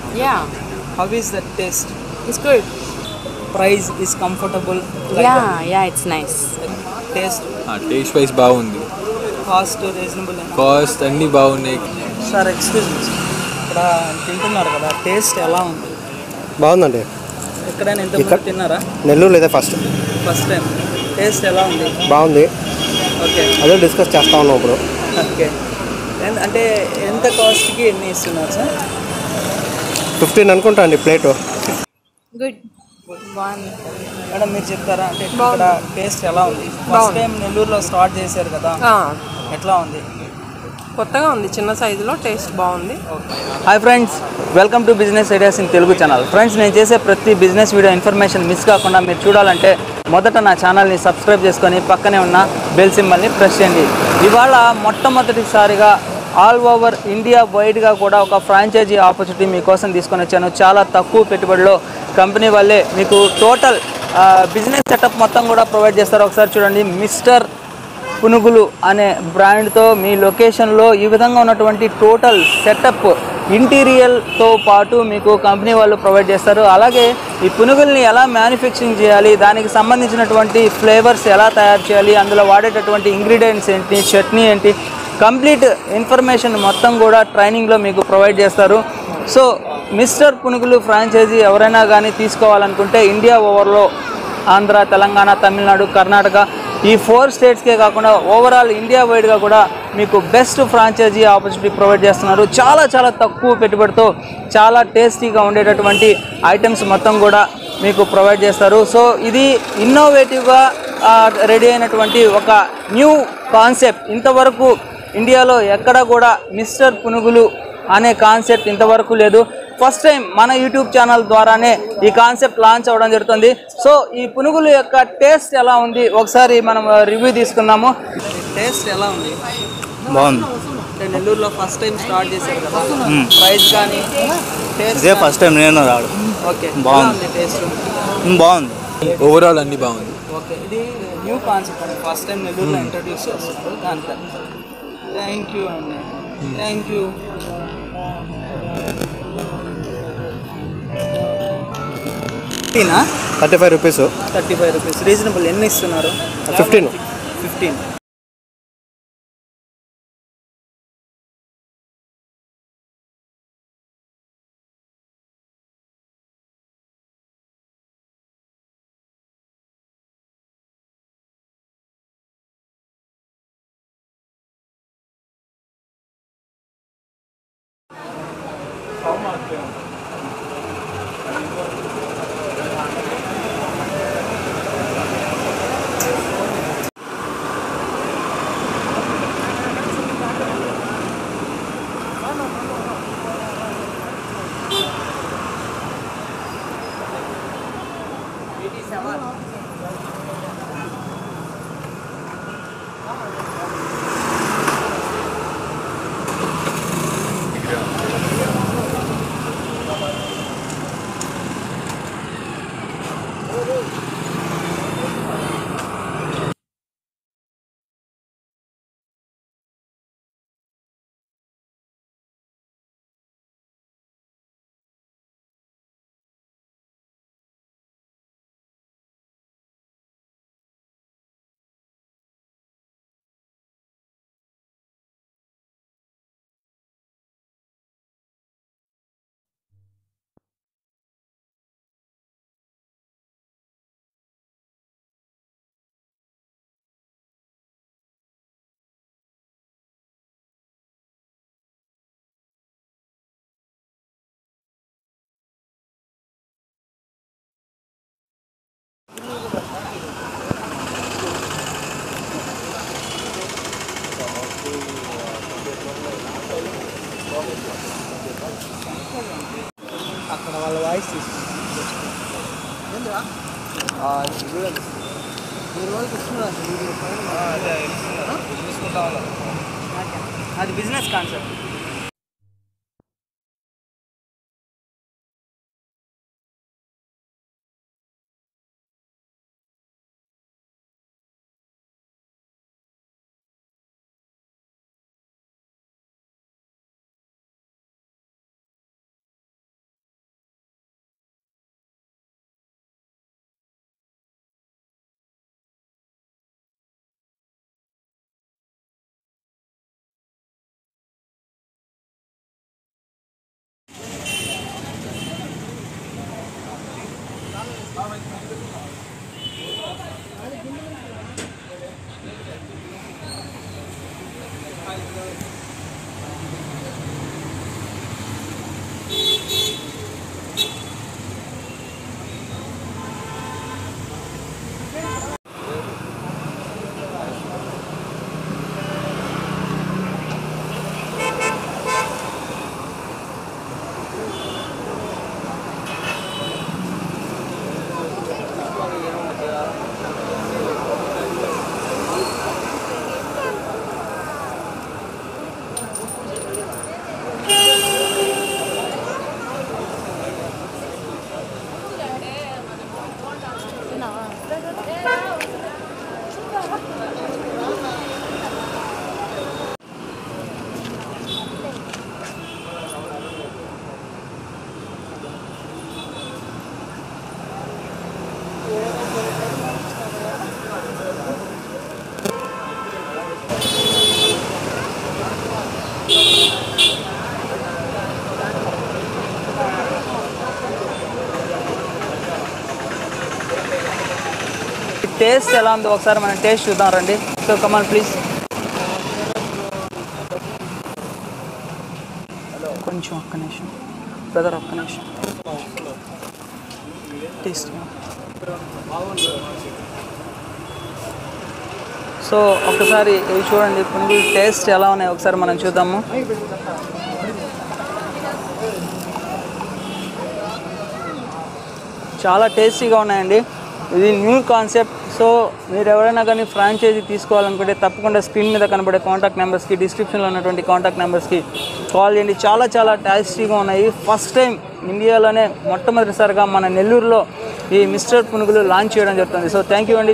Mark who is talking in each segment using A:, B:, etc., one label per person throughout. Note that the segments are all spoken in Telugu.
A: Yeah,
B: How is the taste?
A: it's good.
B: Price is comfortable. Like
A: yeah, yeah, it's nice.
B: Taste,
C: taste wise బాగుంది
B: cost reasonable.
C: కాస్ట్ అన్నీ బాగున్నాయి
B: సార్ ఎక్స్క్యూజ్ మీ ఇక్కడ తింటున్నారు కదా టేస్ట్ ఎలా ఉంది
D: బాగుందండి
B: ఎక్కడైనా ఎంత తిన్నారా
D: నెల్లూరు లేదా ఫస్ట్
B: ఫస్ట్ టైం టేస్ట్ ఎలా ఉంది
D: బాగుంది
B: ఓకే
D: అదే డిస్కస్ చేస్తా ఉన్నాం ఇప్పుడు
B: ఓకే ఎంత- అంటే ఎంత కాస్ట్కి ఎన్ని ఇస్తున్నారు సార్
D: ఫిఫ్టీన్ అనుకుంటా అండి ప్లేట్
A: Good. బాగుంది
B: మేడం మీరు చెప్తారా అంటే ఇక్కడ టేస్ట్ ఎలా ఉంది ఫస్ట్ టైం నెల్లూరులో స్టార్ట్ చేశారు కదా ఎట్లా ఉంది
E: కొత్తగా ఉంది చిన్న సైజులో టేస్ట్ బాగుంది
B: hi friends welcome to business ideas in Telugu channel friends నేను చేసే ప్రతి బిజినెస్ వీడియో ఇన్ఫర్మేషన్ మిస్ కాకుండా మీరు చూడాలంటే మొదట నా ఛానల్ని సబ్స్క్రైబ్ చేసుకొని పక్కనే ఉన్న బెల్ సింబల్ని ప్రెస్ చేయండి ఇవాళ మొట్టమొదటిసారిగా ఆల్ ఓవర్ ఇండియా వైడ్గా కూడా ఒక ఫ్రాంచైజీ ఆపర్చునిటీ మీకోసం తీసుకొని వచ్చాను చాలా తక్కువ పెట్టుబడిలో కంపెనీ వాళ్ళే మీకు టోటల్ బిజినెస్ సెటప్ మొత్తం కూడా ప్రొవైడ్ చేస్తారు ఒకసారి చూడండి మిస్టర్ పునుగులు అనే బ్రాండ్తో మీ లొకేషన్లో ఈ విధంగా ఉన్నటువంటి టోటల్ సెటప్ ఇంటీరియల్తో పాటు మీకు కంపెనీ వాళ్ళు ప్రొవైడ్ చేస్తారు అలాగే ఈ పునుగుల్ని ఎలా మ్యానుఫ్యాక్చరింగ్ చేయాలి దానికి సంబంధించినటువంటి ఫ్లేవర్స్ ఎలా తయారు చేయాలి అందులో వాడేటటువంటి ఇంగ్రీడియంట్స్ ఏంటి చట్నీ ఏంటి కంప్లీట్ ఇన్ఫర్మేషన్ మొత్తం కూడా ట్రైనింగ్లో మీకు ప్రొవైడ్ చేస్తారు సో మిస్టర్ పునుగులు ఫ్రాంచైజీ ఎవరైనా కానీ తీసుకోవాలనుకుంటే ఇండియా ఓవర్లో ఆంధ్ర తెలంగాణ తమిళనాడు కర్ణాటక ఈ ఫోర్ స్టేట్స్కే కాకుండా ఓవరాల్ ఇండియా వైడ్గా కూడా మీకు బెస్ట్ ఫ్రాంచైజీ ఆపర్చునిటీ ప్రొవైడ్ చేస్తున్నారు చాలా చాలా తక్కువ పెట్టుబడితో చాలా టేస్టీగా ఉండేటటువంటి ఐటమ్స్ మొత్తం కూడా మీకు ప్రొవైడ్ చేస్తారు సో ఇది ఇన్నోవేటివ్గా రెడీ అయినటువంటి ఒక న్యూ కాన్సెప్ట్ ఇంతవరకు ఇండియాలో ఎక్కడ కూడా మిస్టర్ పునుగులు అనే కాన్సెప్ట్ ఇంతవరకు లేదు ఫస్ట్ టైం మన యూట్యూబ్ ఛానల్ ద్వారానే ఈ కాన్సెప్ట్ లాంచ్ అవ్వడం జరుగుతుంది సో ఈ పునుగుల యొక్క టేస్ట్ ఎలా ఉంది ఒకసారి మనం రివ్యూ తీసుకుందాము టేస్ట్ ఎలా ఉంది
D: బాగుంది
B: అంటే నెల్లూరులో ఫస్ట్ టైం స్టార్ట్ చేశారు కదా ప్రైస్ కానీ టేస్ట్
D: ఇదే ఫస్ట్ టైం నేను రాడు
B: ఓకే
D: బాగుంది.
B: టేస్ట్
D: బాగుంది
C: ఓవరాల్ అన్నీ బాగుంది
B: ఓకే ఇది న్యూ కాన్సెప్ట్ అండి ఫస్ట్ టైం నెల్లూరులో ఇంట్రడ్యూస్ చేస్తున్నారు దానికి థ్యాంక్ యూ అండి thank you
D: thirty five rupees
B: thirty five rupees reasonable ఎన్ని ఇస్తున్నారు
D: ఫిఫ్టీన్
B: ఫిఫ్టీన్ అక్కడ వాళ్ళ వాయిస్ తీసుకుంటున్నారు అది బిజినెస్ కాన్సెప్ట్ టేస్ట్ ఎలా ఉందో ఒకసారి మనం టేస్ట్ చూద్దాం రండి సో కమాన్ ప్లీజ్ కొంచెం ఒక్క నిమిషం బ్రదర్ ఒక్క నిమిషం టేస్ట్ సో ఒకసారి ఇవి చూడండి పునుగులు టేస్ట్ ఎలా ఉన్నాయి ఒకసారి మనం చూద్దాము చాలా టేస్టీగా ఉన్నాయండి ఇది న్యూ కాన్సెప్ట్ సో మీరు ఎవరైనా కానీ ఫ్రాంచైజీ తీసుకోవాలనుకుంటే తప్పకుండా స్క్రీన్ మీద కనబడే కాంటాక్ట్ నెంబర్స్కి డిస్క్రిప్షన్లో ఉన్నటువంటి కాంటాక్ట్ నెంబర్స్కి కాల్ చేయండి చాలా చాలా టేస్టీగా ఉన్నాయి ఫస్ట్ టైం ఇండియాలోనే మొట్టమొదటిసారిగా మన నెల్లూరులో ఈ మిస్టర్ పునుగులు లాంచ్ చేయడం జరుగుతుంది సో థ్యాంక్ యూ అండి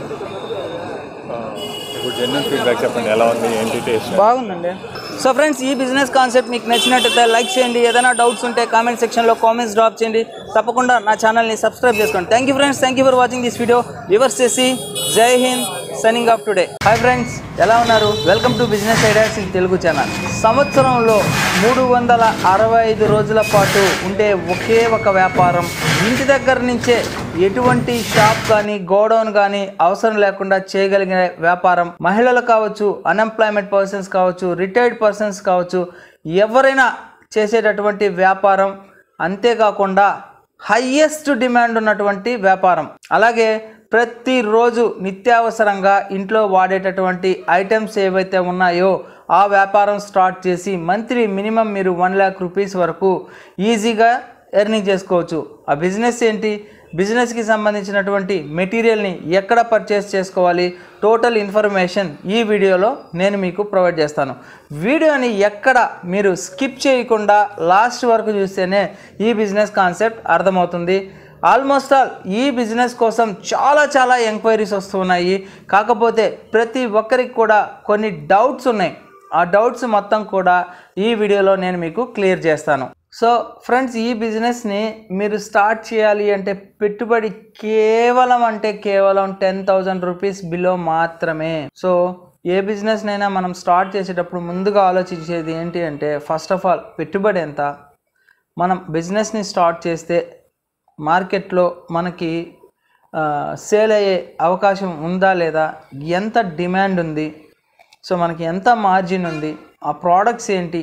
F: ఇప్పుడు జెన్యున్ ఫీడ్బ్యాక్ చెప్పండి ఎలా ఉంది ఏంటి టేస్ట్
B: బాగుందండి సో ఫ్రెండ్స్ ఈ బిజినెస్ కాన్సెప్ట్ మీకు నచ్చినట్టయితే లైక్ చేయండి ఏదైనా డౌట్స్ ఉంటే కామెంట్ సెక్షన్లో కామెంట్స్ డ్రాప్ చేయండి తప్పకుండా నా ఛానల్ని సబ్స్క్రైబ్ చేసుకోండి thank you friends thank you for watching this video viewers చేసి Jai Hind signing off today hi friends ఎలా ఉన్నారు welcome to business ideas in Telugu channel సంవత్సరంలో మూడు వందల అరవై ఐదు రోజుల పాటు ఉండే ఒకే ఒక వ్యాపారం ఇంటి దగ్గర నుంచే ఎటువంటి షాప్ కానీ గోడౌన్ కానీ అవసరం లేకుండా చేయగలిగిన వ్యాపారం మహిళలు కావచ్చు అన్ఎంప్లాయ్మెంట్ పర్సన్స్ కావచ్చు రిటైర్డ్ పర్సన్స్ కావచ్చు ఎవరైనా చేసేటటువంటి వ్యాపారం అంతేకాకుండా హయ్యెస్ట్ డిమాండ్ ఉన్నటువంటి వ్యాపారం అలాగే ప్రతిరోజు నిత్యావసరంగా ఇంట్లో వాడేటటువంటి ఐటమ్స్ ఏవైతే ఉన్నాయో ఆ వ్యాపారం స్టార్ట్ చేసి మంత్లీ మినిమం మీరు వన్ ల్యాక్ రూపీస్ వరకు ఈజీగా ఎర్నింగ్ చేసుకోవచ్చు ఆ బిజినెస్ ఏంటి బిజినెస్కి సంబంధించినటువంటి మెటీరియల్ని ఎక్కడ పర్చేస్ చేసుకోవాలి టోటల్ ఇన్ఫర్మేషన్ ఈ వీడియోలో నేను మీకు ప్రొవైడ్ చేస్తాను వీడియోని ఎక్కడ మీరు స్కిప్ చేయకుండా లాస్ట్ వరకు చూస్తేనే ఈ బిజినెస్ కాన్సెప్ట్ అర్థమవుతుంది ఆల్మోస్ట్ ఆల్ ఈ బిజినెస్ కోసం చాలా చాలా ఎంక్వైరీస్ వస్తున్నాయి కాకపోతే ప్రతి ఒక్కరికి కూడా కొన్ని డౌట్స్ ఉన్నాయి ఆ డౌట్స్ మొత్తం కూడా ఈ వీడియోలో నేను మీకు క్లియర్ చేస్తాను సో ఫ్రెండ్స్ ఈ బిజినెస్ని మీరు స్టార్ట్ చేయాలి అంటే పెట్టుబడి కేవలం అంటే కేవలం టెన్ థౌజండ్ రూపీస్ బిలో మాత్రమే సో ఏ బిజినెస్నైనా మనం స్టార్ట్ చేసేటప్పుడు ముందుగా ఆలోచించేది ఏంటి అంటే ఫస్ట్ ఆఫ్ ఆల్ పెట్టుబడి ఎంత మనం బిజినెస్ని స్టార్ట్ చేస్తే మార్కెట్లో మనకి సేల్ అయ్యే అవకాశం ఉందా లేదా ఎంత డిమాండ్ ఉంది సో మనకి ఎంత మార్జిన్ ఉంది ఆ ప్రోడక్ట్స్ ఏంటి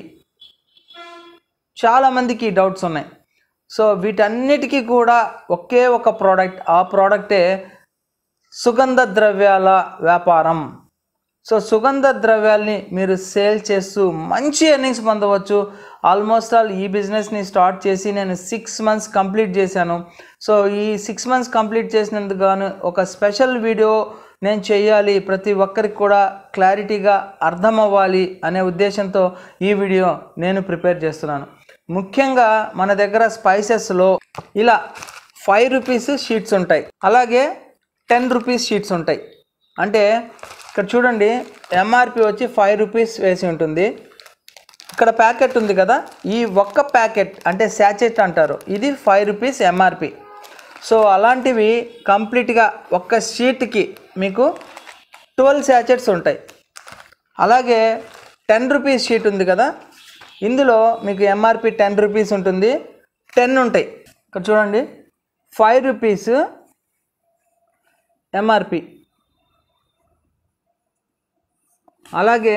B: చాలామందికి డౌట్స్ ఉన్నాయి సో వీటన్నిటికీ కూడా ఒకే ఒక ప్రోడక్ట్ ఆ ప్రోడక్టే సుగంధ ద్రవ్యాల వ్యాపారం సో సుగంధ ద్రవ్యాల్ని మీరు సేల్ చేస్తూ మంచి ఎర్నింగ్స్ పొందవచ్చు ఆల్మోస్ట్ ఆల్ ఈ బిజినెస్ని స్టార్ట్ చేసి నేను సిక్స్ మంత్స్ కంప్లీట్ చేశాను సో ఈ సిక్స్ మంత్స్ కంప్లీట్ చేసినందుకు గాను ఒక స్పెషల్ వీడియో నేను చేయాలి ప్రతి ఒక్కరికి కూడా క్లారిటీగా అర్థం అవ్వాలి అనే ఉద్దేశంతో ఈ వీడియో నేను ప్రిపేర్ చేస్తున్నాను ముఖ్యంగా మన దగ్గర స్పైసెస్లో ఇలా ఫైవ్ రూపీస్ షీట్స్ ఉంటాయి అలాగే టెన్ రూపీస్ షీట్స్ ఉంటాయి అంటే ఇక్కడ చూడండి ఎంఆర్పి వచ్చి ఫైవ్ రూపీస్ వేసి ఉంటుంది ఇక్కడ ప్యాకెట్ ఉంది కదా ఈ ఒక్క ప్యాకెట్ అంటే శాచెట్ అంటారు ఇది ఫైవ్ రూపీస్ ఎంఆర్పి సో అలాంటివి కంప్లీట్గా ఒక్క షీట్కి మీకు ట్వెల్వ్ శాచెట్స్ ఉంటాయి అలాగే టెన్ రూపీస్ షీట్ ఉంది కదా ఇందులో మీకు ఎంఆర్పి టెన్ రూపీస్ ఉంటుంది టెన్ ఉంటాయి ఇక్కడ చూడండి ఫైవ్ రూపీస్ ఎంఆర్పి అలాగే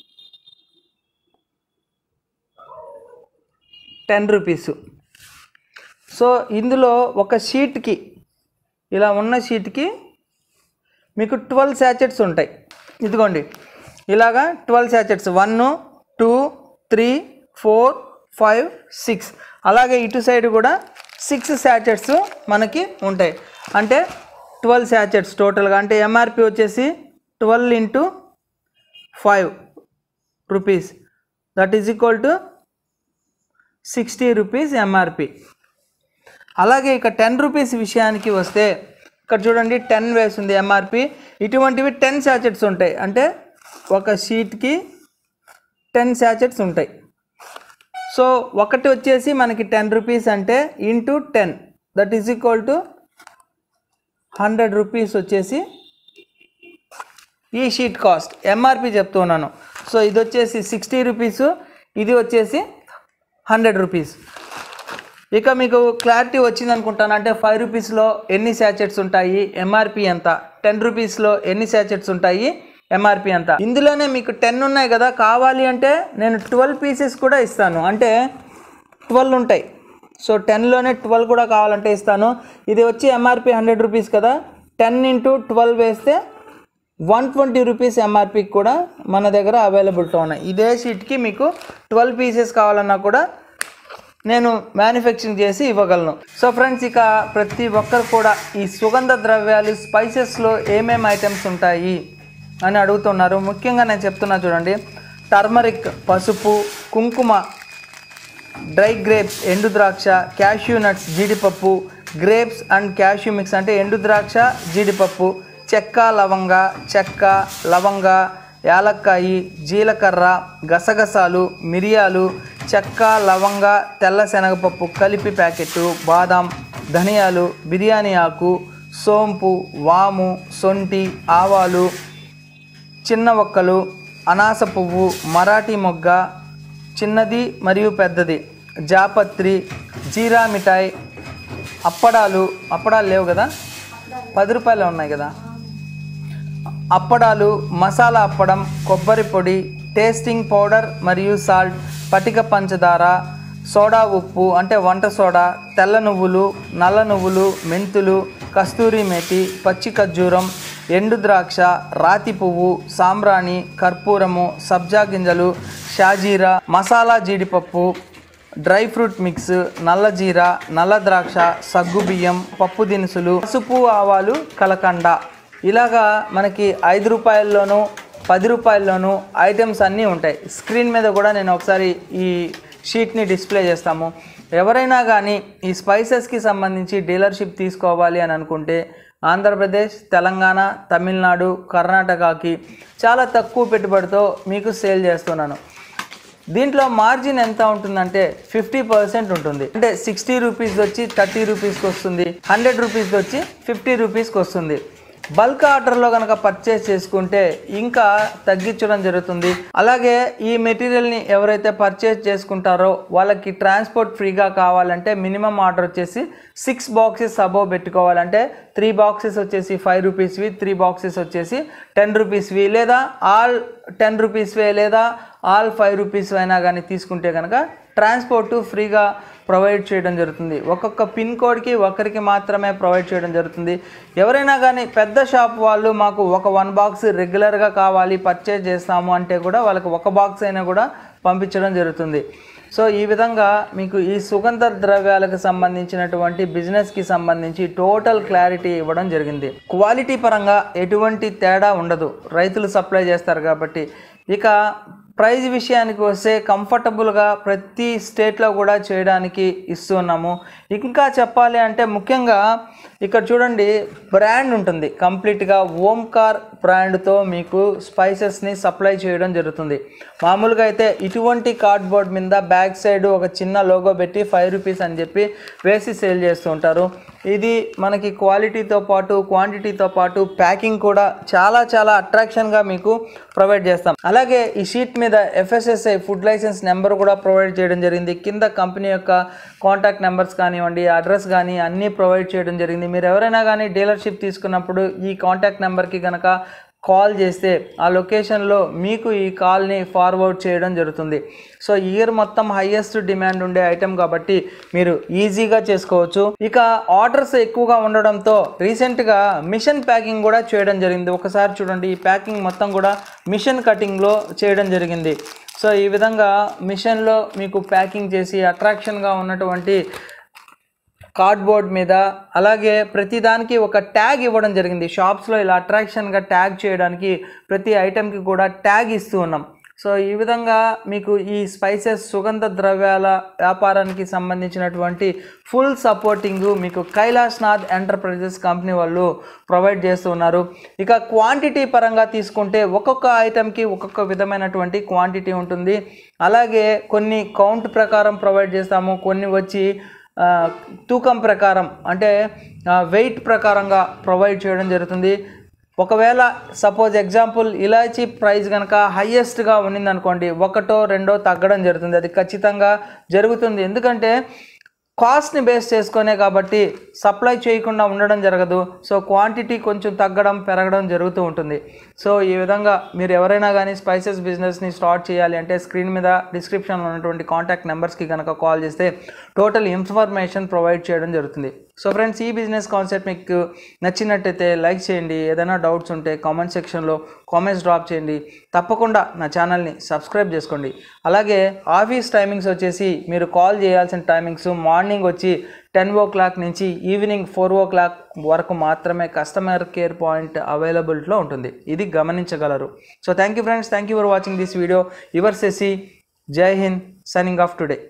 B: టెన్ రూపీస్ సో ఇందులో ఒక షీట్కి ఇలా ఉన్న షీట్కి మీకు ట్వెల్వ్ శాచెట్స్ ఉంటాయి ఇదిగోండి ఇలాగా twelve sachets one two three four five six అలాగే ఇటు సైడ్ కూడా సిక్స్ శాచెట్స్ మనకి ఉంటాయి అంటే ట్వెల్వ్ శాచెట్స్ టోటల్గా అంటే ఎంఆర్పి వచ్చేసి twelve into five rupees that is equal to sixty rupees MRP అలాగే ఇక టెన్ రూపీస్ విషయానికి వస్తే ఇక్కడ చూడండి టెన్ వేసింది ఎంఆర్పి ఇటువంటివి టెన్ శాచెట్స్ ఉంటాయి అంటే ఒక షీట్కి టెన్ శాచెట్స్ ఉంటాయి సో ఒకటి వచ్చేసి మనకి టెన్ రూపీస్ అంటే into ten that is equal to hundred rupees వచ్చేసి ఈ షీట్ కాస్ట్ ఎంఆర్పి చెప్తున్నాను సో ఇది వచ్చేసి సిక్స్టీ రూపీస్ ఇది వచ్చేసి హండ్రెడ్ రూపీస్ ఇక మీకు క్లారిటీ వచ్చింది అనుకుంటాను అంటే ఫైవ్ రూపీస్లో ఎన్ని శాచెట్స్ ఉంటాయి ఎంఆర్పి ఎంత టెన్ రూపీస్లో ఎన్ని శాచెట్స్ ఉంటాయి ఎంఆర్పి ఎంత ఇందులోనే మీకు టెన్ ఉన్నాయి కదా కావాలి అంటే నేను ట్వెల్వ్ పీసెస్ కూడా ఇస్తాను అంటే ట్వెల్వ్ ఉంటాయి సో టెన్లోనే ట్వెల్వ్ కూడా కావాలంటే ఇస్తాను ఇది వచ్చి ఎంఆర్పి హండ్రెడ్ రూపీస్ కదా టెన్ ఇంటూ ట్వెల్వ్ వేస్తే వన్ ట్వంటీ రూపీస్ ఎంఆర్పికి కూడా మన దగ్గర అవైలబిలిటీ ఉన్నాయి ఇదే షీట్కి మీకు ట్వెల్వ్ పీసెస్ కావాలన్నా కూడా నేను మ్యానుఫ్యాక్చరింగ్ చేసి ఇవ్వగలను సో ఫ్రెండ్స్ ఇక ప్రతి ఒక్కరు కూడా ఈ సుగంధ ద్రవ్యాలు స్పైసెస్లో ఏమేమి ఐటమ్స్ ఉంటాయి అని అడుగుతున్నారు ముఖ్యంగా నేను చెప్తున్నా చూడండి టర్మరిక్ పసుపు కుంకుమ డ్రై గ్రేప్స్ ఎండు ద్రాక్ష క్యాష్యూ నట్స్ జీడిపప్పు గ్రేప్స్ అండ్ క్యాష్యూ మిక్స్ అంటే ఎండు ద్రాక్ష జీడిపప్పు చెక్క లవంగ చెక్క లవంగ యాలక్కాయి జీలకర్ర గసగసాలు మిరియాలు చెక్క లవంగ తెల్ల శనగపప్పు కలిపి ప్యాకెట్టు బాదాం ధనియాలు బిర్యానీ ఆకు సోంపు వాము సొంటి ఆవాలు చిన్న ఒక్కలు అనాస పువ్వు మరాఠీ మొగ్గ చిన్నది మరియు పెద్దది జాపత్రి జీరా మిఠాయి అప్పడాలు అప్పడాలు లేవు కదా పది రూపాయలు ఉన్నాయి కదా అప్పడాలు మసాలా అప్పడం కొబ్బరి పొడి టేస్టింగ్ పౌడర్ మరియు సాల్ట్ పటిక పంచదార సోడా ఉప్పు అంటే వంట సోడా తెల్ల నువ్వులు నల్ల నువ్వులు మెంతులు కస్తూరి మేతి పచ్చి ఖర్జూరం ఎండు ద్రాక్ష రాతి పువ్వు సాంబ్రాణి కర్పూరము సబ్జా గింజలు షాజీరా మసాలా జీడిపప్పు డ్రై ఫ్రూట్ మిక్స్ నల్ల జీరా నల్ల ద్రాక్ష సగ్గుబియ్యం పప్పు దినుసులు పసుపు ఆవాలు కలకండ ఇలాగా మనకి ఐదు రూపాయల్లోనూ పది రూపాయల్లోనూ ఐటమ్స్ అన్నీ ఉంటాయి స్క్రీన్ మీద కూడా నేను ఒకసారి ఈ షీట్ని డిస్ప్లే చేస్తాము ఎవరైనా కానీ ఈ స్పైసెస్కి సంబంధించి డీలర్షిప్ తీసుకోవాలి అని అనుకుంటే ఆంధ్రప్రదేశ్ తెలంగాణ తమిళనాడు కర్ణాటకకి చాలా తక్కువ పెట్టుబడితో మీకు సేల్ చేస్తున్నాను దీంట్లో మార్జిన్ ఎంత ఉంటుందంటే ఫిఫ్టీ పర్సెంట్ ఉంటుంది అంటే సిక్స్టీ రూపీస్ వచ్చి థర్టీ రూపీస్కి వస్తుంది హండ్రెడ్ రూపీస్కి వచ్చి ఫిఫ్టీ రూపీస్కి వస్తుంది బల్క్ ఆర్డర్లో కనుక పర్చేస్ చేసుకుంటే ఇంకా తగ్గించడం జరుగుతుంది అలాగే ఈ మెటీరియల్ని ఎవరైతే పర్చేస్ చేసుకుంటారో వాళ్ళకి ట్రాన్స్పోర్ట్ ఫ్రీగా కావాలంటే మినిమం ఆర్డర్ వచ్చేసి సిక్స్ బాక్సెస్ అబోవ్ పెట్టుకోవాలంటే త్రీ బాక్సెస్ వచ్చేసి ఫైవ్ రూపీస్వి త్రీ బాక్సెస్ వచ్చేసి టెన్ రూపీస్వి లేదా ఆల్ టెన్ రూపీస్వే లేదా ఆల్ ఫైవ్ రూపీస్ అయినా కానీ తీసుకుంటే కనుక ట్రాన్స్పోర్ట్ ఫ్రీగా ప్రొవైడ్ చేయడం జరుగుతుంది ఒక్కొక్క పిన్ కోడ్కి ఒకరికి మాత్రమే ప్రొవైడ్ చేయడం జరుగుతుంది ఎవరైనా కానీ పెద్ద షాప్ వాళ్ళు మాకు ఒక వన్ బాక్స్ రెగ్యులర్గా కావాలి పర్చేజ్ చేస్తాము అంటే కూడా వాళ్ళకి ఒక బాక్స్ అయినా కూడా పంపించడం జరుగుతుంది సో ఈ విధంగా మీకు ఈ సుగంధ ద్రవ్యాలకు సంబంధించినటువంటి బిజినెస్కి సంబంధించి టోటల్ క్లారిటీ ఇవ్వడం జరిగింది క్వాలిటీ పరంగా ఎటువంటి తేడా ఉండదు రైతులు సప్లై చేస్తారు కాబట్టి ఇక ప్రైజ్ విషయానికి వస్తే కంఫర్టబుల్గా ప్రతి స్టేట్లో కూడా చేయడానికి ఇస్తున్నాము ఇంకా చెప్పాలి అంటే ముఖ్యంగా ఇక్కడ చూడండి బ్రాండ్ ఉంటుంది కంప్లీట్గా ఓంకార్ బ్రాండ్తో మీకు స్పైసెస్ని సప్లై చేయడం జరుగుతుంది మామూలుగా అయితే ఇటువంటి కార్డ్బోర్డ్ మీద బ్యాక్ సైడ్ ఒక చిన్న లోగో పెట్టి ఫైవ్ రూపీస్ అని చెప్పి వేసి సేల్ చేస్తూ ఉంటారు ఇది మనకి క్వాలిటీతో పాటు క్వాంటిటీతో పాటు ప్యాకింగ్ కూడా చాలా చాలా అట్రాక్షన్గా మీకు ప్రొవైడ్ చేస్తాం అలాగే ఈ షీట్ మీద ఎఫ్ఎస్ఎస్ఐ ఫుడ్ లైసెన్స్ నెంబర్ కూడా ప్రొవైడ్ చేయడం జరిగింది కింద కంపెనీ యొక్క కాంటాక్ట్ నెంబర్స్ కానివ్వండి అడ్రస్ కానీ అన్నీ ప్రొవైడ్ చేయడం జరిగింది మీరు ఎవరైనా కానీ డీలర్షిప్ తీసుకున్నప్పుడు ఈ కాంటాక్ట్ నెంబర్కి కనుక కాల్ చేస్తే ఆ లొకేషన్లో మీకు ఈ కాల్ని ఫార్వర్డ్ చేయడం జరుగుతుంది సో ఇయర్ మొత్తం హైయెస్ట్ డిమాండ్ ఉండే ఐటెం కాబట్టి మీరు ఈజీగా చేసుకోవచ్చు ఇక ఆర్డర్స్ ఎక్కువగా ఉండడంతో రీసెంట్గా మిషన్ ప్యాకింగ్ కూడా చేయడం జరిగింది ఒకసారి చూడండి ఈ ప్యాకింగ్ మొత్తం కూడా మిషన్ కటింగ్లో చేయడం జరిగింది సో ఈ విధంగా మిషన్లో మీకు ప్యాకింగ్ చేసి అట్రాక్షన్గా ఉన్నటువంటి కార్డ్బోర్డ్ మీద అలాగే ప్రతి దానికి ఒక ట్యాగ్ ఇవ్వడం జరిగింది షాప్స్లో ఇలా అట్రాక్షన్గా ట్యాగ్ చేయడానికి ప్రతి ఐటెంకి కూడా ట్యాగ్ ఇస్తూ ఉన్నాం సో ఈ విధంగా మీకు ఈ స్పైసెస్ సుగంధ ద్రవ్యాల వ్యాపారానికి సంబంధించినటువంటి ఫుల్ సపోర్టింగ్ మీకు కైలాష్నాథ్ ఎంటర్ప్రైజెస్ కంపెనీ వాళ్ళు ప్రొవైడ్ చేస్తున్నారు ఇక క్వాంటిటీ పరంగా తీసుకుంటే ఒక్కొక్క ఐటెంకి ఒక్కొక్క విధమైనటువంటి క్వాంటిటీ ఉంటుంది అలాగే కొన్ని కౌంట్ ప్రకారం ప్రొవైడ్ చేస్తాము కొన్ని వచ్చి ఆ, తూకం ప్రకారం అంటే వెయిట్ ప్రకారంగా ప్రొవైడ్ చేయడం జరుగుతుంది ఒకవేళ సపోజ్ ఎగ్జాంపుల్ ఇలాచీ ప్రైస్ కనుక హయ్యెస్ట్గా ఉన్నిందనుకోండి ఒకటో రెండో తగ్గడం జరుగుతుంది అది ఖచ్చితంగా జరుగుతుంది ఎందుకంటే కాస్ట్ని బేస్ చేసుకునే కాబట్టి సప్లై చేయకుండా ఉండడం జరగదు సో క్వాంటిటీ కొంచెం తగ్గడం పెరగడం జరుగుతూ ఉంటుంది సో ఈ విధంగా మీరు ఎవరైనా కానీ స్పైసెస్ బిజినెస్ని స్టార్ట్ చేయాలి అంటే స్క్రీన్ మీద డిస్క్రిప్షన్లో ఉన్నటువంటి కాంటాక్ట్ నెంబర్స్కి కనుక కాల్ చేస్తే టోటల్ ఇన్ఫర్మేషన్ ప్రొవైడ్ చేయడం జరుగుతుంది సో ఫ్రెండ్స్ ఈ బిజినెస్ కాన్సెప్ట్ మీకు నచ్చినట్టయితే లైక్ చేయండి ఏదైనా డౌట్స్ ఉంటే కామెంట్ సెక్షన్లో కామెంట్స్ డ్రాప్ చేయండి తప్పకుండా నా ఛానల్ని సబ్స్క్రైబ్ చేసుకోండి అలాగే ఆఫీస్ టైమింగ్స్ వచ్చేసి మీరు కాల్ చేయాల్సిన టైమింగ్స్ మార్నింగ్ వచ్చి టెన్ ఓ క్లాక్ నుంచి ఈవినింగ్ ఫోర్ ఓ క్లాక్ వరకు మాత్రమే కస్టమర్ కేర్ పాయింట్ అవైలబిలిటీలో ఉంటుంది ఇది గమనించగలరు so thank you friends thank you for watching this video yours సెసి Jai Hind signing off today